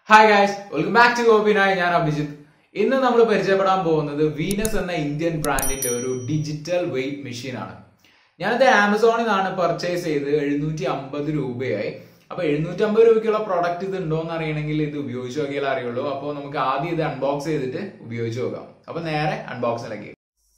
hi guys welcome back to ഗോപിനായി ഞാൻ അഭിജിത്ത് ഇന്ന് നമ്മൾ പരിചയപ്പെടാൻ പോകുന്നത് വീനസ് എന്ന ഇന്ത്യൻ ബ്രാൻഡിന്റെ ഒരു ഡിജിറ്റൽ വെയിറ്റ് മെഷീൻ ആണ് ഞാനത് ആമസോണിൽ നിന്നാണ് പർച്ചേസ് ചെയ്ത് എഴുന്നൂറ്റി അമ്പത് രൂപയായി അപ്പൊ എഴുന്നൂറ്റി അമ്പത് രൂപയ്ക്കുള്ള പ്രോഡക്റ്റ് ഇത് ഉണ്ടോ എന്ന് അറിയണമെങ്കിൽ ഇത് ഉപയോഗിച്ച് നോക്കിയാലേ അറിയുള്ളൂ അപ്പോൾ നമുക്ക് ആദ്യം ഇത് അൺബോക്സ് ചെയ്തിട്ട് ഉപയോഗിച്ച് നോക്കാം അപ്പൊ നേരെ അൺബോക്സിലേക്ക്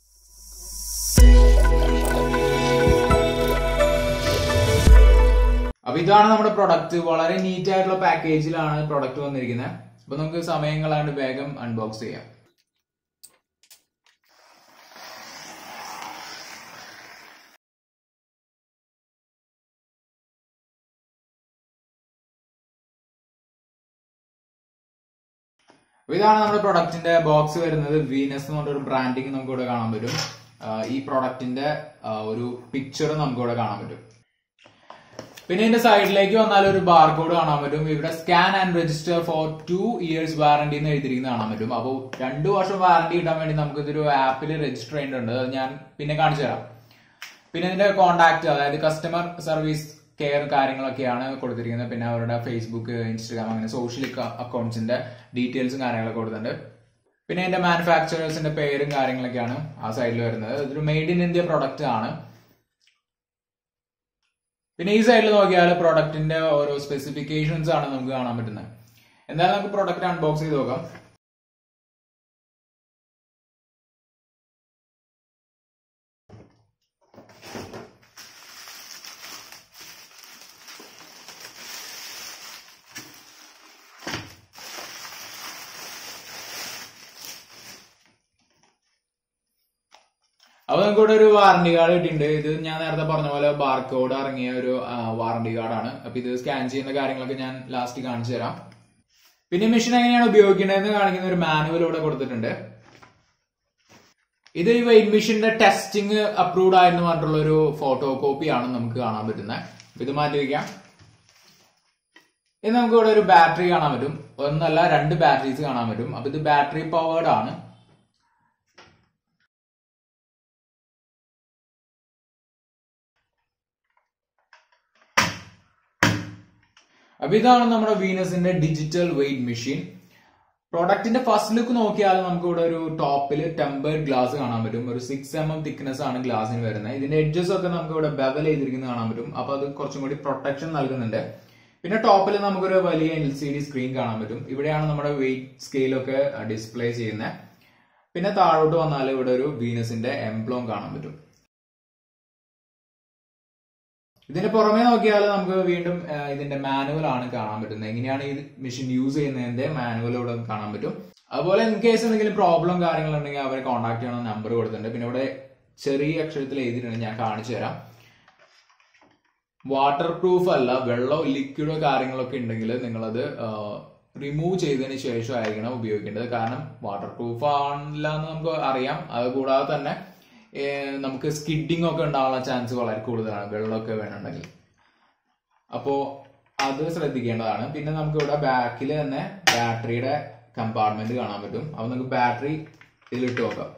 അപ്പൊ ഇതാണ് നമ്മുടെ പ്രൊഡക്റ്റ് വളരെ നീറ്റ് ആയിട്ടുള്ള പാക്കേജിലാണ് പ്രൊഡക്റ്റ് വന്നിരിക്കുന്നത് അപ്പൊ നമുക്ക് സമയം കളയാണ്ട് വേഗം അൺബോക്സ് ചെയ്യാം അപ്പൊ ഇതാണ് നമ്മുടെ പ്രൊഡക്റ്റിന്റെ ബോക്സ് വരുന്നത് വീനസ് എന്ന് പറഞ്ഞൊരു ബ്രാൻഡിങ് നമുക്ക് ഇവിടെ കാണാൻ പറ്റും ആ, ഈ പ്രൊഡക്റ്റിന്റെ ആ, ഒരു പിക്ചർ നമുക്ക് ഇവിടെ കാണാൻ പറ്റും പിന്നെ ഇതിന്റെ സൈഡിലേക്ക് വന്നാൽ ഒരു ബാർകോഡ് കാണാൻ പറ്റും ഇവിടെ scan and register for two years warranty എന്ന് എഴുതിയിരിക്കുന്നത് കാണാൻ പറ്റും അപ്പോൾ രണ്ടു വർഷം വാറണ്ടി കിട്ടാൻ വേണ്ടി നമുക്ക് ഇതൊരു ആപ്പിൽ രജിസ്റ്റർ ചെയ്യേണ്ടതുണ്ട് അത് ഞാൻ പിന്നെ കാണിച്ചു തരാം പിന്നെ ഇതിന്റെ കോൺടാക്ട് അതായത് കസ്റ്റമർ സർവീസ് കെയർ കാര്യങ്ങളൊക്കെയാണ് കൊടുത്തിരിക്കുന്നത് പിന്നെ അവരുടെ ഫേസ്ബുക്ക് ഇൻസ്റ്റാഗ്രാം അങ്ങനെ സോഷ്യൽ അക്കൗണ്ട്സിന്റെ ഡീറ്റെയിൽസും കാര്യങ്ങളൊക്കെ കൊടുത്തിട്ടുണ്ട് പിന്നെ ഇതിന്റെ മാനുഫാക്ചറേഴ്സിന്റെ പേരും കാര്യങ്ങളൊക്കെയാണ് ആ സൈഡിൽ വരുന്നത് ഇതൊരു മെയ്ഡ് ഇൻ ഇന്ത്യ പ്രൊഡക്റ്റ് ആണ് പിന്നെ ഈ സൈഡിൽ നോക്കിയാൽ പ്രൊഡക്റ്റിന്റെ ഓരോ സ്പെസിഫിക്കേഷൻസ് ആണ് നമുക്ക് കാണാൻ പറ്റുന്നത് എന്തായാലും നമുക്ക് പ്രൊഡക്റ്റ് അൺബോക്സ് ചെയ്ത് നോക്കാം അപ്പൊ നമുക്ക് ഇവിടെ ഒരു വാറണ്ടി കാർഡ് കിട്ടിയിട്ടുണ്ട് ഇത് ഞാൻ നേരത്തെ പറഞ്ഞ പോലെ ബാർകോഡ് ഇറങ്ങിയ ഒരു വാറണ്ടി കാർഡാണ് അപ്പൊ ഇത് സ്കാൻ ചെയ്യുന്ന കാര്യങ്ങളൊക്കെ ഞാൻ ലാസ്റ്റ് കാണിച്ചു തരാം പിന്നെ മെഷീൻ എങ്ങനെയാണ് ഉപയോഗിക്കേണ്ടതെന്ന് കാണിക്കുന്ന ഒരു മാനുവൽ ഇവിടെ കൊടുത്തിട്ടുണ്ട് ഇത് ഈ വെയിറ്റ് മെഷീന്റെ ടെസ്റ്റിംഗ് അപ്രൂവ്ഡ് ആയെന്ന് പറഞ്ഞിട്ടുള്ള ഒരു ഫോട്ടോ കോപ്പി ആണ് നമുക്ക് കാണാൻ പറ്റുന്നത് അപ്പൊ ഇത് മാറ്റി വയ്ക്കാം ഇത് നമുക്ക് ഇവിടെ ഒരു ബാറ്ററി കാണാൻ പറ്റും ഒന്നല്ല രണ്ട് ബാറ്ററീസ് കാണാൻ പറ്റും അപ്പൊ ഇത് ബാറ്ററി പവേർഡ് ആണ് അപ്പൊ ഇതാണ് നമ്മുടെ വീനസിന്റെ ഡിജിറ്റൽ വെയിറ്റ് മെഷീൻ പ്രൊഡക്റ്റിന്റെ ഫസ്റ്റ് ലുക്ക് നോക്കിയാൽ നമുക്ക് ഇവിടെ ഒരു ടോപ്പിൽ ടെമ്പേർഡ് ഗ്ലാസ് കാണാൻ പറ്റും ഒരു സിക്സ് എം എം തിക്നെസ് ആണ് ഗ്ലാസിന് വരുന്നത് ഇതിന്റെ എഡ്ജസ് ഒക്കെ നമുക്ക് ഇവിടെ ബെവൽ ചെയ്തിരിക്കുന്നത് കാണാൻ പറ്റും അപ്പൊ അത് കുറച്ചും കൂടി പ്രൊട്ടക്ഷൻ നൽകുന്നുണ്ട് പിന്നെ ടോപ്പിൽ നമുക്കൊരു വലിയ എൽ സി ഡി സ്ക്രീൻ കാണാൻ പറ്റും ഇവിടെയാണ് നമ്മുടെ വെയിറ്റ് സ്കെയിലൊക്കെ ഡിസ്പ്ലേ ചെയ്യുന്നത് പിന്നെ താഴോട്ട് വന്നാൽ ഇവിടെ ഒരു വീനസിന്റെ എംബ്ലോം കാണാൻ പറ്റും ഇതിന്റെ പുറമെ നോക്കിയാൽ നമുക്ക് വീണ്ടും ആ, ഇതിന്റെ മാനുവൽ ആണ് കാണാൻ പറ്റുന്നത് എങ്ങനെയാണ് ഈ മെഷീൻ യൂസ് ചെയ്യുന്നതിന്റെ മാനുവൽ ഇവിടെ കാണാൻ പറ്റും അതുപോലെ ഇൻ കേസ് എന്തെങ്കിലും പ്രോബ്ലം കാര്യങ്ങളുണ്ടെങ്കിൽ അവരെ കോൺടാക്ട് ചെയ്യണം നമ്പർ കൊടുത്തിട്ടുണ്ട് പിന്നെ ഇവിടെ ചെറിയ അക്ഷരത്തിൽ എഴുതിയിട്ടുണ്ട് ഞാൻ കാണിച്ചു തരാം വാട്ടർ പ്രൂഫ് അല്ല വെള്ളമോ ലിക്വിഡോ കാര്യങ്ങളൊക്കെ ഉണ്ടെങ്കിൽ നിങ്ങളത് റിമൂവ് ചെയ്തതിന് ശേഷമായിരിക്കണം ഉപയോഗിക്കേണ്ടത് കാരണം വാട്ടർ പ്രൂഫ് ആണില്ല എന്ന് നമുക്ക് അറിയാം അത് കൂടാതെ തന്നെ ഏഹ്, നമുക്ക് സ്കിഡിങ് ഒക്കെ ഉണ്ടാവാനുള്ള ചാൻസ് വളരെ കൂടുതലാണ് വെള്ളമൊക്കെ വേണമെന്നുണ്ടെങ്കിൽ അപ്പോ അത് ശ്രദ്ധിക്കേണ്ടതാണ് പിന്നെ നമുക്ക് ഇവിടെ ബാക്കിൽ തന്നെ ബാറ്ററിയുടെ കമ്പാർട്ട്മെന്റ് കാണാൻ പറ്റും അപ്പൊ നമുക്ക് ബാറ്ററി ഇതിലിട്ട് നോക്കാം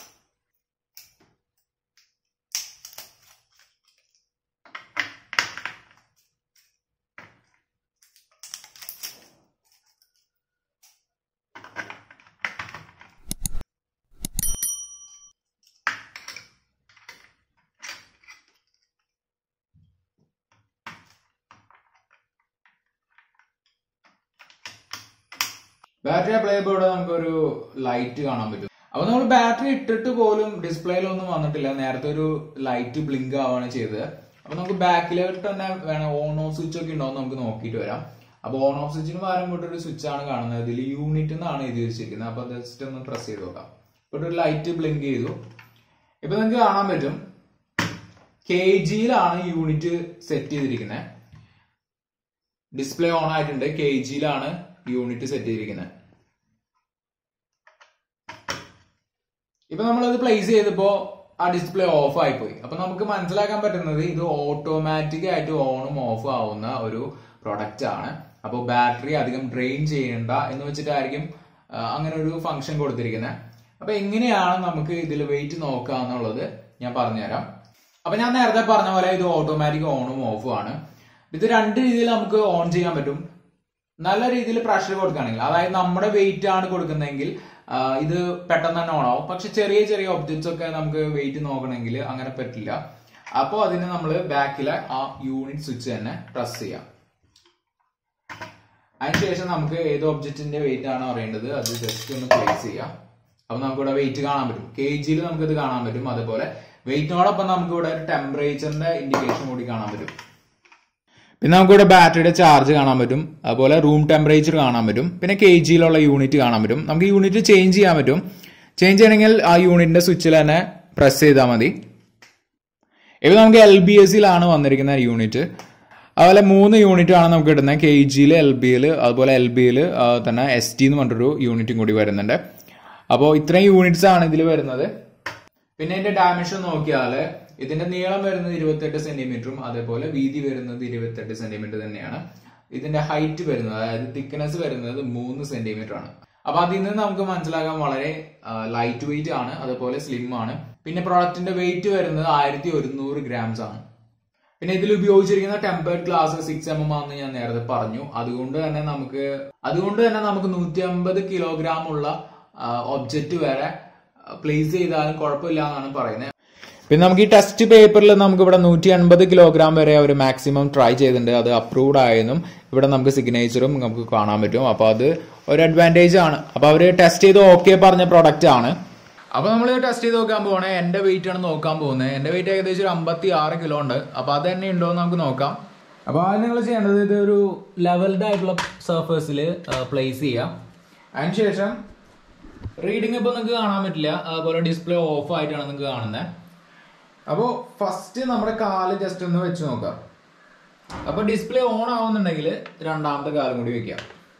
ബാറ്ററി പ്ലേ ബോർഡ് നമുക്കൊരു ലൈറ്റ് കാണാൻ പറ്റും അപ്പൊ നമ്മൾ ബാറ്ററി ഇട്ടിട്ട് പോലും ഡിസ്പ്ലേയിലൊന്നും വന്നിട്ടില്ല നേരത്തെ ഒരു ലൈറ്റ് ബ്ലിങ്ക് ആവുകയാണ് ചെയ്തത് അപ്പൊ നമുക്ക് ബാക്കിലോട്ട് തന്നെ വേണം ഓൺ ഓഫ് സ്വിച്ച് ഒക്കെ ഉണ്ടോ എന്ന് നമുക്ക് നോക്കിയിട്ട് വരാം അപ്പൊ ഓൺ ഓഫ് സ്വിച്ചിന് പകരം ഇവിടെ ഒരു സ്വിച്ച് ആണ് കാണുന്നത് ഇതിൽ യൂണിറ്റ് എന്നാണ് എഴുതി വെച്ചിരിക്കുന്നത് അപ്പൊ ജസ്റ്റ് ഒന്ന് പ്രസ് ചെയ്ത് നോക്കാം ഇവിടെ ഒരു ലൈറ്റ് ബ്ലിങ്ക് ചെയ്തു ഇപ്പൊ നിങ്ങൾക്ക് കാണാൻ പറ്റും കെ ജിയിലാണ് യൂണിറ്റ് സെറ്റ് ചെയ്തിരിക്കുന്നത് ഡിസ്പ്ലേ ഓൺ ആയിട്ടുണ്ട് കെ ജിയിലാണ് യൂണിറ്റ് സെറ്റ് ചെയ്തിരിക്കുന്നത് ഇപ്പൊ നമ്മളത് പ്ലേസ് ചെയ്തപ്പോ ആ ഡിസ്പ്ലേ ഓഫ് ആയിപ്പോയി അപ്പൊ നമുക്ക് മനസ്സിലാക്കാൻ പറ്റുന്നത് ഇത് ഓട്ടോമാറ്റിക് ആയിട്ട് ഓണും ഓഫ് ആവുന്ന ഒരു പ്രൊഡക്റ്റ് ആണ് അപ്പോൾ ബാറ്ററി അധികം ഡ്രെയിൻ ചെയ്യണ്ട എന്ന് വെച്ചിട്ടായിരിക്കും ആ, അങ്ങനെ ഒരു ഫംഗ്ഷൻ കൊടുത്തിരിക്കുന്നത് അപ്പൊ എങ്ങനെയാണ് നമുക്ക് ഇതിൽ വെയിറ്റ് നോക്കുക എന്നുള്ളത് ഞാൻ പറഞ്ഞുതരാം അപ്പൊ ഞാൻ നേരത്തെ പറഞ്ഞ പോലെ ഇത് ഓട്ടോമാറ്റിക് ഓണും ഓഫും ആണ് ഇത് രണ്ട് രീതിയിൽ നമുക്ക് ഓൺ ചെയ്യാൻ പറ്റും നല്ല രീതിയിൽ പ്രഷർ കൊടുക്കുകയാണെങ്കിൽ അതായത് നമ്മുടെ വെയിറ്റ് ആണ് കൊടുക്കുന്നതെങ്കിൽ ആ, ഇത് പെട്ടെന്ന് തന്നെ ഓണാവും പക്ഷെ ചെറിയ ചെറിയ ഒബ്ജക്ട്സ് ഒക്കെ നമുക്ക് വെയിറ്റ് നോക്കണമെങ്കിൽ അങ്ങനെ പറ്റില്ല അപ്പോൾ അതിന് നമ്മൾ ബാക്കിലെ ആ യൂണിറ്റ് സ്വിച്ച് തന്നെ പ്രസ് ചെയ്യാം അതിനുശേഷം നമുക്ക് ഏത് ഒബ്ജക്റ്റിന്റെ വെയിറ്റ് ആണോ അറിയേണ്ടത് അത് ജസ്റ്റ് ഒന്ന് പ്ലേസ് ചെയ്യാം അപ്പൊ നമുക്ക് ഇവിടെ വെയിറ്റ് കാണാൻ പറ്റും കെ ജിയിൽ നമുക്ക് ഇത് കാണാൻ പറ്റും അതുപോലെ വെയിറ്റിനോടൊപ്പം നമുക്ക് ഇവിടെ ഒരു ടെമ്പറേച്ചറിന്റെ ഇൻഡിക്കേഷൻ കൂടി കാണാൻ പറ്റും പിന്നെ നമുക്ക് ഇവിടെ ബാറ്ററിയുടെ ചാർജ് കാണാൻ പറ്റും അതുപോലെ റൂം ടെമ്പറേച്ചർ കാണാൻ പറ്റും പിന്നെ കെ ജിയിലുള്ള യൂണിറ്റ് കാണാൻ പറ്റും നമുക്ക് യൂണിറ്റ് ചേഞ്ച് ചെയ്യാൻ പറ്റും ചേഞ്ച് ചെയ്യണമെങ്കിൽ ആ യൂണിറ്റിന്റെ സ്വിച്ചിൽ തന്നെ പ്രസ് ചെയ്താൽ മതി ഇപ്പൊ നമുക്ക് എൽ ബി എസ് സിയിലാണ് വന്നിരിക്കുന്ന യൂണിറ്റ് അതുപോലെ മൂന്ന് യൂണിറ്റ് ആണ് നമുക്ക് കിട്ടുന്നത് കെ ജിയിൽ എൽ ബിയിൽ അതുപോലെ എൽ ബിയിൽ തന്നെ എസ് ടി എന്ന് പറഞ്ഞൊരു യൂണിറ്റും കൂടി വരുന്നുണ്ട് അപ്പോൾ ഇത്രയും യൂണിറ്റ്സ് ആണ് ഇതിൽ വരുന്നത് പിന്നെ ഇതിന്റെ ഡയമെൻഷൻ നോക്കിയാൽ ഇതിന്റെ നീളം വരുന്നത് ഇരുപത്തെട്ട് സെന്റിമീറ്ററും അതേപോലെ വീതി വരുന്നത് ഇരുപത്തെട്ട് സെന്റിമീറ്റർ തന്നെയാണ് ഇതിന്റെ ഹൈറ്റ് വരുന്നത് അതായത് തിക്നെസ് വരുന്നത് മൂന്ന് സെന്റിമീറ്റർ ആണ് അപ്പൊ അതിൽ നിന്ന് നമുക്ക് മനസ്സിലാക്കാൻ വളരെ ലൈറ്റ് വെയിറ്റ് ആണ് അതുപോലെ സ്ലിം ആണ് പിന്നെ പ്രോഡക്റ്റിന്റെ വെയിറ്റ് വരുന്നത് ആയിരത്തി ഒരുന്നൂറ് ഗ്രാംസ് ആണ് പിന്നെ ഇതിൽ ഉപയോഗിച്ചിരിക്കുന്ന tempered glass six M M ആണെന്ന് ഞാൻ നേരത്തെ പറഞ്ഞു അതുകൊണ്ട് തന്നെ നമുക്ക് അതുകൊണ്ട് തന്നെ നമുക്ക് നൂറ്റി അമ്പത് കിലോഗ്രാം ഉള്ള ഒബ്ജക്റ്റ് വരെ പ്ലേസ് ചെയ്താലും കുഴപ്പമില്ല എന്നാണ് പറയുന്നത് പിന്നെ നമുക്ക് ഈ ടെസ്റ്റ് പേപ്പറിൽ നമുക്ക് ഇവിടെ നൂറ്റി അൻപത് കിലോഗ്രാം വരെ അവർ മാക്സിമം ട്രൈ ചെയ്തിട്ടുണ്ട് അത് അപ്രൂവ്ഡ് ആയെന്നും ഇവിടെ നമുക്ക് സിഗ്നേച്ചറും നമുക്ക് കാണാൻ പറ്റും അപ്പൊ അത് ഒരു അഡ്വാൻറ്റേജ് ആണ് അപ്പൊ അവര് ടെസ്റ്റ് ചെയ്ത് ഓക്കെ പറഞ്ഞ പ്രോഡക്റ്റ് ആണ് അപ്പൊ നമ്മൾ ടെസ്റ്റ് ചെയ്ത് നോക്കാൻ പോകണേ എന്റെ വെയിറ്റ് ആണ് നോക്കാൻ പോകുന്നത് എന്റെ വെയിറ്റ് ഏകദേശം ഒരു അമ്പത്തി ആറ് കിലോ ഉണ്ട് അപ്പൊ അത് തന്നെ ഉണ്ടോ എന്ന് നമുക്ക് നോക്കാം അപ്പൊ ആദ്യം നിങ്ങൾ ചെയ്യേണ്ടത് ഇത് ഒരു ലെവൽഡ് ആയിട്ടുള്ള സർഫേസിൽ പ്ലേസ് ചെയ്യാം അതിനുശേഷം റീഡിംഗ് ഇപ്പൊ നിങ്ങൾക്ക് കാണാൻ പറ്റില്ല അതുപോലെ ഡിസ്പ്ലേ ഓഫ് ആയിട്ടാണ് നിങ്ങൾക്ക് കാണുന്നത് അപ്പോൾ ഫസ്റ്റ് നമ്മുടെ കാല് ജസ്റ്റ് ഒന്ന് വെച്ച് നോക്കാം അപ്പൊ ഡിസ്പ്ലേ ഓൺ ആവുന്നുണ്ടെങ്കിൽ രണ്ടാമത്തെ കാലം കൂടി വെക്കാം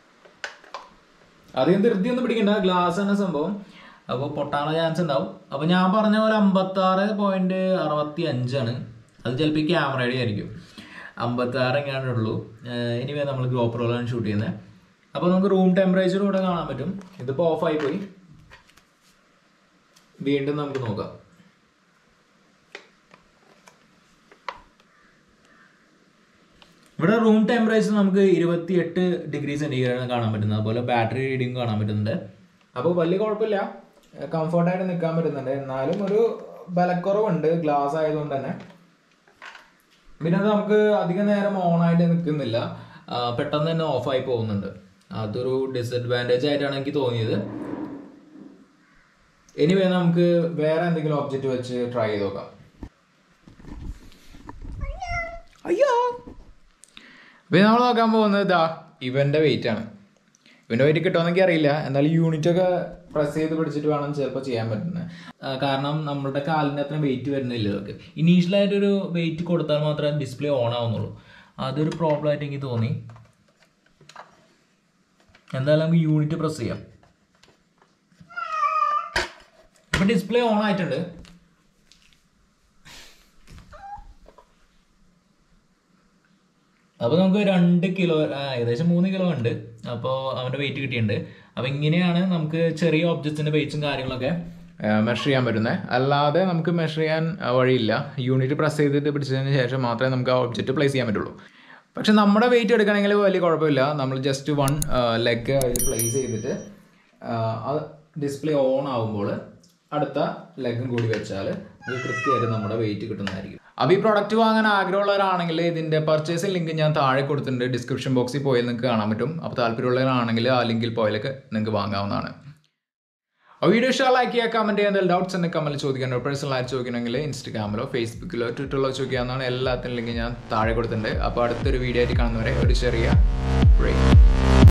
അധികം ധൃതി ഒന്നും പിടിക്കണ്ട ഗ്ലാസ് ആണ് സംഭവം അപ്പോൾ പൊട്ടാനുള്ള ചാൻസ് ഉണ്ടാവും അപ്പോൾ ഞാൻ പറഞ്ഞ പോലെ അമ്പത്തി ആറ് പോയിന്റ് അറുപത്തി അഞ്ചാണ് അത് ചിലപ്പോൾ ഈ ക്യാമറയുടെ ആയിരിക്കും അമ്പത്തി ആറ് എങ്ങാണ്ടേ ഉള്ളൂ ഇനി നമ്മൾ ഗ്രോപ്പറോളാണ് ഷൂട്ട് ചെയ്യുന്നത് അപ്പോൾ നമുക്ക് റൂം ടെമ്പറേച്ചർ ഇവിടെ കാണാൻ പറ്റും ഇതിപ്പോൾ ഓഫായി പോയി വീണ്ടും നമുക്ക് നോക്കാം ഇവിടെ റൂം ടെമ്പറേച്ചർ നമുക്ക് ഇരുപത്തി എട്ട് ഡിഗ്രി സെൻറ്റിഗ്രേഡ് കാണാൻ പറ്റുന്നത് അതുപോലെ ബാറ്ററി റീഡിംഗ് കാണാൻ പറ്റുന്നുണ്ട് അപ്പോൾ വലിയ കുഴപ്പമില്ല കംഫർട്ടായിട്ട് നിൽക്കാൻ പറ്റുന്നുണ്ട് എന്നാലും ഒരു ബലക്കുറവുണ്ട് ഗ്ലാസ് ആയതുകൊണ്ട് തന്നെ പിന്നെ അത് നമുക്ക് അധികം നേരം ഓൺ ആയിട്ട് നിൽക്കുന്നില്ല ആ, പെട്ടെന്ന് തന്നെ ഓഫായി പോകുന്നുണ്ട് അതൊരു ഡിസഡ്വാൻറ്റേജ് ആയിട്ടാണ് എനിക്ക് തോന്നിയത് ഇനി വേണം നമുക്ക് വേറെ എന്തെങ്കിലും ഒബ്ജക്റ്റ് വെച്ച് ട്രൈ ചെയ്ത് നോക്കാം അയ്യോ ഇപ്പൊ നമ്മൾ നോക്കാൻ പോകുന്നത് ഇതാ ഇവന്റെ വെയിറ്റ് ആണ് ഇവന്റെ വെയിറ്റ് കിട്ടുമെന്നൊക്കെ അറിയില്ല എന്നാലും യൂണിറ്റ് ഒക്കെ പ്രസ് ചെയ്ത് പിടിച്ചിട്ട് വേണം ചിലപ്പോൾ ചെയ്യാൻ പറ്റുന്നത് ആ, കാരണം നമ്മുടെ കാലിന് അത്ര വെയിറ്റ് വരുന്നില്ല ഇതൊക്കെ ഇനീഷ്യലായിട്ട് ഒരു വെയിറ്റ് കൊടുത്താൽ മാത്രമേ ഡിസ്പ്ലേ ഓൺ ആവുന്നുള്ളൂ അതൊരു പ്രോബ്ലം ആയിട്ട് എനിക്ക് തോന്നി എന്തായാലും നമുക്ക് യൂണിറ്റ് പ്രസ് ചെയ്യാം ഇപ്പൊ ഡിസ്പ്ലേ ഓൺ ആയിട്ടുണ്ട് അപ്പോൾ നമുക്ക് രണ്ട് കിലോ ആ, ഏകദേശം മൂന്ന് കിലോ ഉണ്ട് അപ്പോൾ അവൻ്റെ വെയിറ്റ് കിട്ടിയിട്ടുണ്ട് അപ്പോൾ ഇങ്ങനെയാണ് നമുക്ക് ചെറിയ ഒബ്ജക്റ്റിൻ്റെ വെയിറ്റ്സും കാര്യങ്ങളൊക്കെ മെഷർ ചെയ്യാൻ പറ്റുന്നത് അല്ലാതെ നമുക്ക് മെഷർ ചെയ്യാൻ ആ, വഴിയില്ല യൂണിറ്റ് പ്രസ് ചെയ്തിട്ട് പിടിച്ചതിന് ശേഷം മാത്രമേ നമുക്ക് ആ ഒബ്ജക്റ്റ് പ്ലേസ് ചെയ്യാൻ പറ്റുള്ളൂ പക്ഷെ നമ്മുടെ വെയിറ്റ് എടുക്കണമെങ്കിൽ വലിയ കുഴപ്പമില്ല നമ്മൾ ജസ്റ്റ് വൺ ലെഗ് അതിൽ പ്ലേസ് ചെയ്തിട്ട് അത് ഡിസ്പ്ലേ ഓൺ ആകുമ്പോൾ അടുത്ത ലെഗും കൂടി വെച്ചാൽ അത് കൃത്യമായിട്ട് നമ്മുടെ വെയിറ്റ് കിട്ടുന്നതായിരിക്കും അപ്പോൾ ഈ പ്രൊഡക്റ്റ് വാങ്ങാൻ ആഗ്രഹമുള്ളവരാണെങ്കിൽ ഇതിന്റെ പർച്ചേസിംഗ് ലിങ്ക് ഞാൻ താഴെ കൊടുത്തിട്ടുണ്ട് ഡിസ്ക്രിപ്ഷൻ ബോക്സിൽ പോയാൽ നിങ്ങൾക്ക് കാണാൻ പറ്റും അപ്പോൾ താല്പര്യമുള്ളവരാണെങ്കിൽ ആ ലിങ്കിൽ പോയാലൊക്കെ നിങ്ങൾക്ക് വാങ്ങാവുന്നതാണ് ആ വീഡിയോ ഇഷ്ടം ലൈക്ക് ചെയ്യുക കമന്റ് ചെയ്യുക എന്തെങ്കിലും ഡൗട്ട്സ് ഉണ്ടെങ്കിൽ കമന്റ് ചോദിക്കാനോ പേഴ്സണലായിട്ട് ചോദിക്കണമെങ്കിൽ ഇൻസ്റ്റാഗ്രാമിലോ ഫേസ്ബുക്കിലോ ട്വിറ്ററിലോ ചോദിക്കാവുന്നതാണ് എല്ലാത്തിനും ലിങ്ക് ഞാൻ താഴെ കൊടുത്തിട്ടുണ്ട് അപ്പോൾ അടുത്തൊരു വീഡിയോ ആയിട്ട് കാണുന്നവരെ ഒരു ചെറിയ ബ്രേക്ക്